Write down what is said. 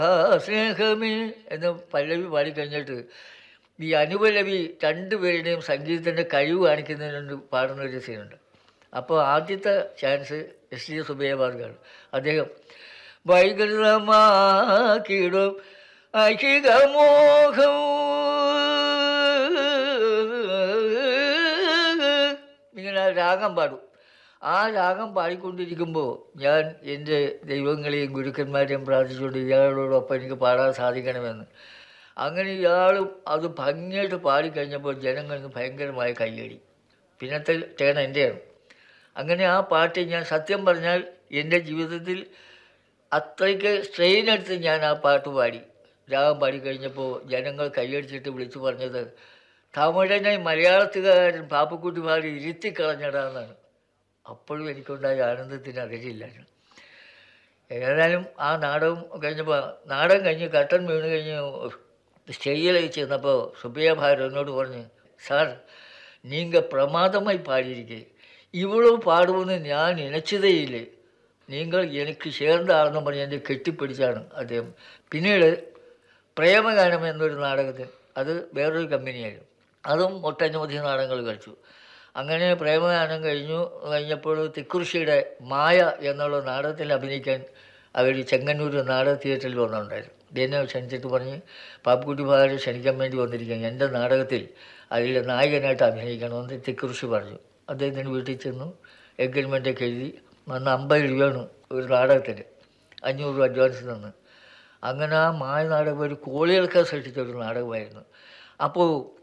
ആ സ്നേഹമേ എന്ന് പല്ലവി പാടിക്കഴിഞ്ഞിട്ട് ഈ അനുപല്ലവി രണ്ടുപേരുടെയും സംഗീതത്തിൻ്റെ കഴിവ് കാണിക്കുന്നതിന് വേണ്ടി പാടുന്ന ഒരു സീനുണ്ട് അപ്പോൾ ആദ്യത്തെ ചാൻസ് എസ് ഡി സുബേബാർക്കാണ് അദ്ദേഹം വൈകൃതമാക്കിടും അഹികമോഹം ഇങ്ങനെ രാഗം പാടും ആ രാഗം പാടിക്കൊണ്ടിരിക്കുമ്പോൾ ഞാൻ എൻ്റെ ദൈവങ്ങളെയും ഗുരുക്കന്മാരെയും പ്രാർത്ഥിച്ചുകൊണ്ട് ഇയാളോടൊപ്പം എനിക്ക് പാടാൻ സാധിക്കണമെന്ന് അങ്ങനെ ഇയാളും അത് ഭംഗിയായിട്ട് പാടിക്കഴിഞ്ഞപ്പോൾ ജനങ്ങളിൽ നിന്ന് ഭയങ്കരമായ കയ്യടി പിന്നത്തെ ടേൺ എൻ്റെയാണ് അങ്ങനെ ആ പാട്ട് ഞാൻ സത്യം പറഞ്ഞാൽ എൻ്റെ ജീവിതത്തിൽ അത്രയ്ക്ക് സ്ട്രെയിൻ എടുത്ത് ഞാൻ ആ പാട്ട് പാടി രാഗം പാടിക്കഴിഞ്ഞപ്പോൾ ജനങ്ങൾ കൈയടിച്ചിട്ട് വിളിച്ചു പറഞ്ഞത് തമിഴനെ മലയാളത്തുകാരൻ പാപ്പക്കുട്ടി പാടി ഇരുത്തിക്കളഞ്ഞടാന്നാണ് അപ്പോഴും എനിക്കുണ്ടായ ആനന്ദത്തിന് അതിരില്ലായിരുന്നു ഏതായാലും ആ നാടകം കഴിഞ്ഞപ്പോൾ നാടകം കഴിഞ്ഞ് കട്ടൻ വീണ് കഴിഞ്ഞ് സ്റ്റേജിലേക്ക് ചെന്നപ്പോൾ സുബിയ ഭാരത് എന്നോട് പറഞ്ഞ് സാർ நீங்கள் பிரமாதமாய் பாடியிருக்கீங்க இவ்வளவு பாடுவோன்னு ഞാൻ நினைச்சதே இல்லை നിങ്ങൾ എനിക്ക് ചേർന്ന ആളെന്ന് പറഞ്ഞ് എന്നെ കെട്ടിപ്പിടിച്ചാണ് അദ്ദേഹം പിന്നീട് പ്രേമഗാനം എന്നൊരു നാടകത്തിൽ അത് വേറൊരു കമ്പനിയായിരുന്നു അതും ഒട്ടനവധി നാടകങ്ങൾ കളിച്ചു അങ്ങനെ പ്രേമഗാനം കഴിഞ്ഞു കഴിഞ്ഞപ്പോൾ തിക്കുറിശിയുടെ മായ എന്നുള്ള നാടകത്തിൽ അഭിനയിക്കാൻ അവർ ചെങ്ങന്നൂർ നാടക തിയേറ്ററിൽ വന്നിട്ടുണ്ടായിരുന്നു എന്നെ ക്ഷണിച്ചിട്ട് പറഞ്ഞ് പാപ്പുക്കുട്ടി ഭാര്യ ക്ഷണിക്കാൻ വേണ്ടി വന്നിരിക്കുകയാണ് എൻ്റെ നാടകത്തിൽ അതിൽ നായകനായിട്ട് അഭിനയിക്കണമെന്ന് തിക്കുറിശി പറഞ്ഞു അദ്ദേഹത്തിന് വീട്ടിൽ ചെന്നു എഗ്രിമെൻ്റൊക്കെ എഴുതി അന്ന് അമ്പത് രൂപയാണ് ഒരു നാടകത്തിന് അഞ്ഞൂറ് രൂപ അഡ്വാൻസ് തന്ന് അങ്ങനെ ആ മായ നാടകം ഒരു കോളികൾക്ക് സൃഷ്ടിച്ച ഒരു നാടകമായിരുന്നു അപ്പോൾ